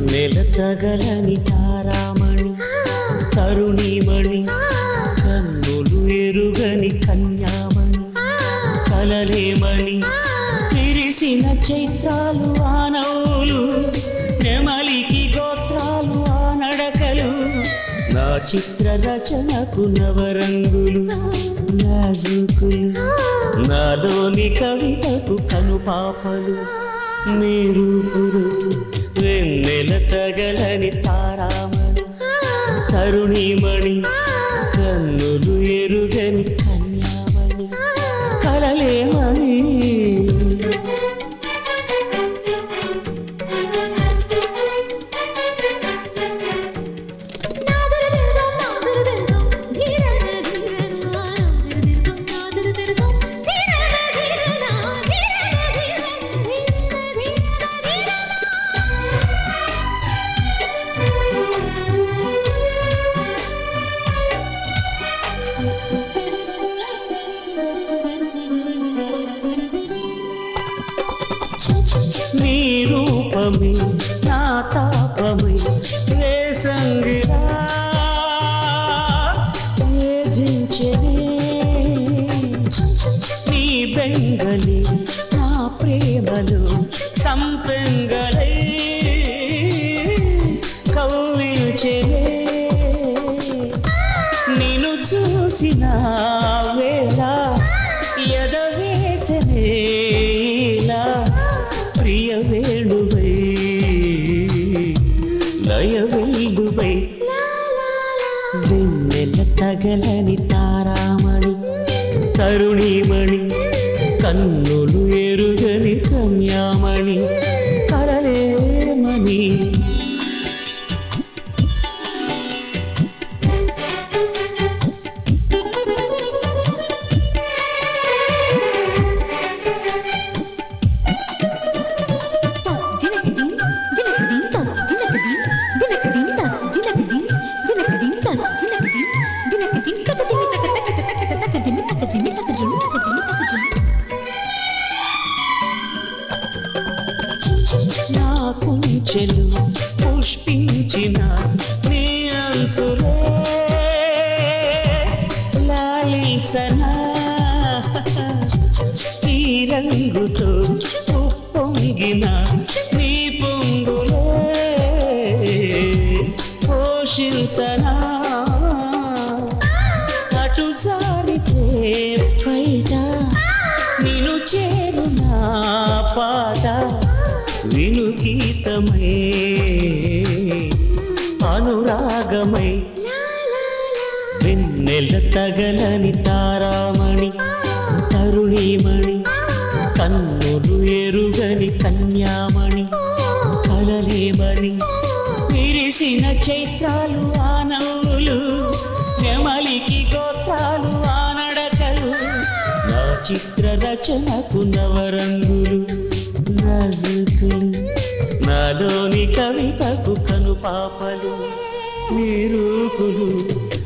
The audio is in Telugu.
వెన్నెల తగలని తారామణి తరుణిమణి కన్నులు ఎరుగని కన్యామణి కలలేమని విరిసిన చైత్రాలు ఆ నవ్వులు నెమలికి గోత్రాలు ఆ నడకలు నా చిత్ర రచనకు నవరంగులు నాజుకులు నాలోని కవితకు కనుపాపలు మీరు వెన్నెల తగలని తారామణి తరుణిమణి కన్నులు ఎరుగని కన్యామణి కలలేమణి నీ రూపమే నా తాపమే వేసంగిరా వేధించనే నీ బెంగలి నా ప్రేమలు సంపెంగలై కవ్వించనే నిన్ను చూసిన వేళ ఎదవేసనేలా ప్రియ వేణువై లయ వెల్గువై వెన్నెల తగలని తారామణి తరుణిమణి కన్నులు ఎరుగని కన్యామణి కరలేమణి నా కుంచెలు పుష్పించిన నీ అంచులే లాలించనా ఈ రంగుతో ఉప్పొంగిన నీ పొంగులే పోషించనా అటు జారితే బయట నిన్ను చేరునా పాట విను గీతమై అనురాగమై వెన్నెల తగలని తారామణి తరుణిమణి కన్నులు ఎరుగని కన్యామణి కలలేమని విరిసిన చైత్రాలు ఆ నవ్వులు నెమలికి గోత్రాలు ఆ నడకలు నా చిత్ర రచనకు నవరంగులు నాజుకులు నాలోని కవితకు కనుపాపలు నిరూపులు